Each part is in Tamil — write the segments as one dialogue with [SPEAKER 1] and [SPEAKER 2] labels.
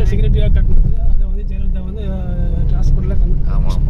[SPEAKER 1] செக்யூரிட்டியாக கட்டினது அதை வந்து ஜெயலலிதா வந்து ஹாஸ்பிட்டலில் கண்டு
[SPEAKER 2] ஆமாம்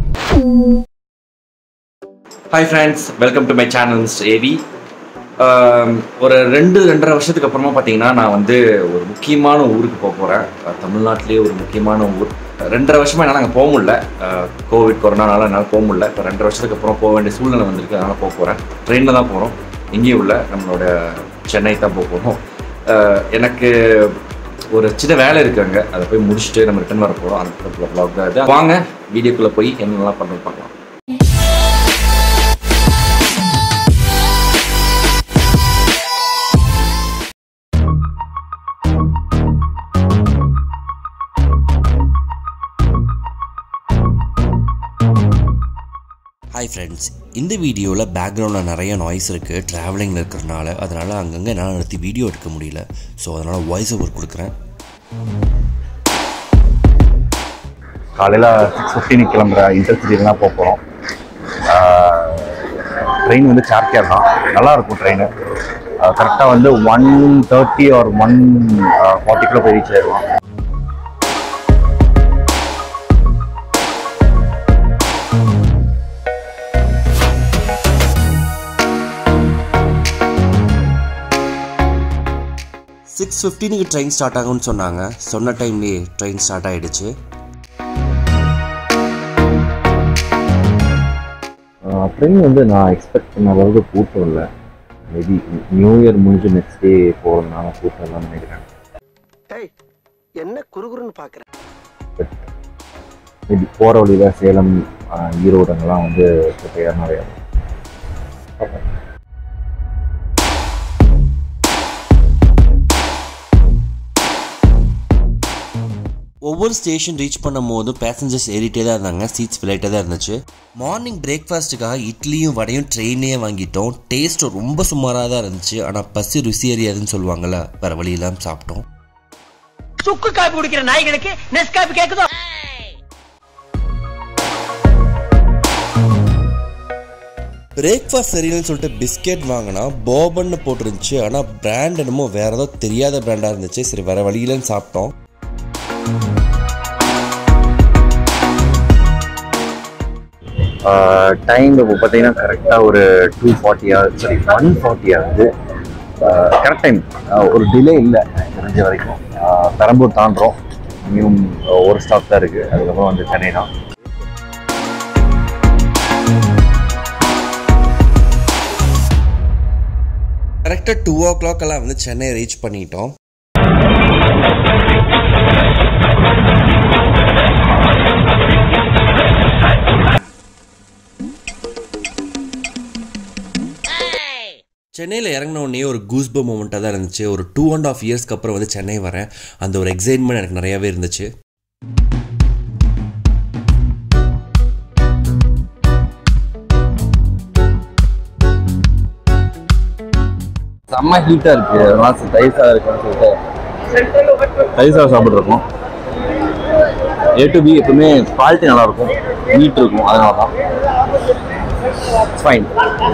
[SPEAKER 2] hi friends welcome to my channel ஏவி ஒரு ரெண்டு ரெண்டரை வருஷத்துக்கு அப்புறமா பார்த்தீங்கன்னா நான் வந்து ஒரு முக்கியமான ஊருக்கு போக போகிறேன் தமிழ்நாட்டிலேயே ஒரு முக்கியமான ஊர் ரெண்டரை வருஷமாக என்னால் அங்கே போக முடியல கோவிட் கொரோனானால என்னால் போக முடியல இப்போ ரெண்டரை வருஷத்துக்கு அப்புறம் போக வேண்டிய சூழ்நிலை வந்திருக்கு அதனால் போக போகிறேன் ட்ரெயினில் தான் போகிறோம் எங்கேயும் உள்ள நம்மளோட சென்னை தான் போக போகிறோம் எனக்கு ஒரு சின்ன வேலை இருக்கு அங்கே அதை போய் முடிச்சுட்டு நம்ம ரிட்டர்ன் வர போகிறோம் அந்த ப்ளாக் தான் இது வாங்க வீடியோக்குள்ளே போய் என்னெல்லாம் பண்ணுறது பார்க்கலாம்
[SPEAKER 3] ஹாய் ஃப்ரெண்ட்ஸ் இந்த வீடியோவில் பேக்ரவுண்டில் நிறைய நாய்ஸ் இருக்குது ட்ராவலிங்கில் இருக்கிறனால அதனால் அங்கங்கே என்னால் நிறுத்தி வீடியோ எடுக்க முடியல ஸோ அதனால் வாய்ஸ் ஓவர் கொடுக்குறேன்
[SPEAKER 4] காலையில் சிக்ஸ் ஃபிஃப்டினுக்கு கிளம்புற இன்டர்சிட்டிலாம் போக போகிறோம் ட்ரெயின் வந்து சார்கேர் தான் நல்லா இருக்கும் ட்ரெயின் கரெக்டாக வந்து ஒன் தேர்ட்டி ஆர் ஒன் ஃபார்ட்டிக்குள்ளே போய் ரீச் ஆயிடுவோம்
[SPEAKER 3] சிக்ஸ் ஃபிஃப்டீனுக்கு ட்ரெயின் ஸ்டார்ட் ஆகும்னு சொன்னாங்க சொன்ன டைம்லேயே ட்ரெயின் ஸ்டார்ட் ஆகிடுச்சு
[SPEAKER 4] ட்ரெயின் வந்து நான் எக்ஸ்பெக்ட் பண்ண அளவுக்கு கூட்டம் இல்லை மேபி நியூ இயர் முடிஞ்சு நெக்ஸ்ட் டே போகிறதுனால கூட்டம் இல்லைன்னு நினைக்கிறேன்
[SPEAKER 5] டேய் என்ன குறுகுறுன்னு பாக்குற
[SPEAKER 4] பட் மேபி போகிற வழியில் சேலம் ஆஹ், ஈரோடு அங்கெல்லாம் வந்து குப்பையாக நிறையா இருக்கும். பார்ப்போம்.
[SPEAKER 3] ஒவ்வொரு ஸ்டேஷன் ரீச் பண்ணும் போதும் பேசஞ்சர்ஸ் ஏறிட்டே தான் இருந்தாங்க சீட்ஸ் ஃபிளைட்டே தான் இருந்துச்சு மார்னிங் பிரேக்ஃபாஸ்ட்டுக்காக இட்லியும் வடையும் ட்ரெயினே வாங்கிட்டோம் டேஸ்ட் ரொம்ப சுமாராக தான் இருந்துச்சு ஆனால் பசி ருசி அறியாதுன்னு சொல்லுவாங்கள்ல வேறு வழியெல்லாம் சாப்பிட்டோம்
[SPEAKER 5] சுக்கு காப்பி குடிக்கிற நாய்களுக்கு நெஸ் காப்பி கேக்குதோ
[SPEAKER 3] பிரேக்ஃபாஸ்ட் சரியில்லைன்னு சொல்லிட்டு பிஸ்கெட் வாங்கினா போபன்னு போட்டிருந்துச்சு ஆனால் பிராண்ட் என்னமோ வேற ஏதோ தெரியாத பிராண்டாக இருந்துச்சு சரி வேற வழியிலன்னு சாப்பிட்டோம்
[SPEAKER 4] டைம் இப்போ பார்த்தீங்கன்னா கரெக்டாக ஒரு டூ ஃபார்ட்டியா சாரி ஒன் ஃபார்ட்டி ஆகுது கரெக்ட் டைம் ஒரு டிலே இல்லை தெரிஞ்ச வரைக்கும் ஆஹ் பெரம்பூர் தாண்டுறோம் இன்னும் ஒரு ஸ்டாப் தான் இருக்குது அதுக்கப்புறம் வந்து சென்னை தான்
[SPEAKER 3] கரெக்டாக டூ ஓ கிளாக் எல்லாம் வந்து சென்னை ரீச் பண்ணிட்டோம் சென்னையில் இறங்கின உடனே ஒரு கூஸ்ப மூமெண்ட்டாக தான் இருந்துச்சு ஒரு டூ அண்ட் ஆஃப் இயர்ஸ்க்கு அப்புறம் வந்து சென்னை வரேன் அந்த ஒரு எக்ஸைட்மெண்ட் எனக்கு நிறையாவே இருந்துச்சு
[SPEAKER 4] செம்ம ஹீட்டாக இருக்குது அதனால தயிர் சாதம் இருக்குன்னு சொல்லிட்டு தயிர் சாதம் சாப்பிட்ருக்கோம் ஏ டு பி எப்பவுமே குவாலிட்டி நல்லாயிருக்கும் நீட் இருக்கும் அதனால தான் ஃபைன்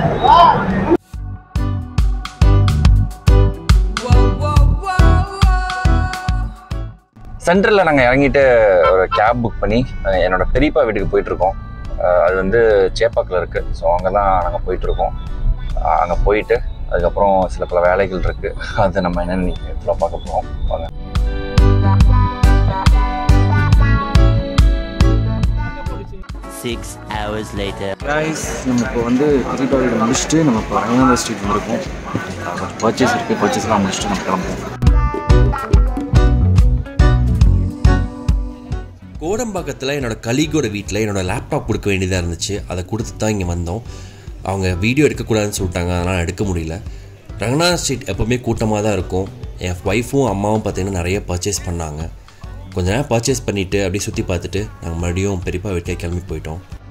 [SPEAKER 4] சென்ட்ரலில் நாங்கள் இறங்கிட்டு ஒரு கேப் புக் பண்ணி அஹ், என்னோட பெரியப்பா வீட்டுக்கு போயிட்டுருக்கோம் அது வந்து சேப்பாக்கில் இருக்குது ஸோ அங்கே தான் நாங்கள் போயிட்டுருக்கோம் அங்கே போயிட்டு அதுக்கப்புறம் சில பல வேலைகள் இருக்குது அது நம்ம என்னென்னு ஃபுல்லாக பார்க்க போகிறோம் வாங்க
[SPEAKER 6] Six hours later.
[SPEAKER 2] கைஸ் நம்ம இப்போ வந்து பெரியப்பா வீடு முடிச்சுட்டு நம்ம இப்போ ரங்கநாத ஸ்ட்ரீட் வந்திருக்கோம் அஹ் கொஞ்சம் பர்ச்சேஸ் இருக்குது பர்ச்சேஸ்லாம் முடிச்சுட்டு நம்ம கிளம்புவோம்
[SPEAKER 3] கோடம்பாக்கத்தில் என்னோட கலீகோட வீட்டில் என்னோட லேப்டாப் கொடுக்க வேண்டியதாக இருந்துச்சு அதை கொடுத்து தான் இங்கே வந்தோம் அவங்க வீடியோ எடுக்கக்கூடாதுன்னு சொல்லிட்டாங்க அதனால் எடுக்க முடியல ரங்கநாத ஸ்ட்ரீட் எப்போவுமே கூட்டமாக தான் இருக்கும் என் ஒய்ஃபும் அம்மாவும் பார்த்தீங்கன்னா நிறைய பர்ச்சேஸ் பண்ணாங்க கொஞ்ச நேரம் பர்ச்சேஸ் பண்ணிவிட்டு அப்படியே சுற்றி பார்த்துட்டு நாங்கள் மறுபடியும் பெரியப்பா வீட்டுக்கு கிளம்பி போயிட்டோம்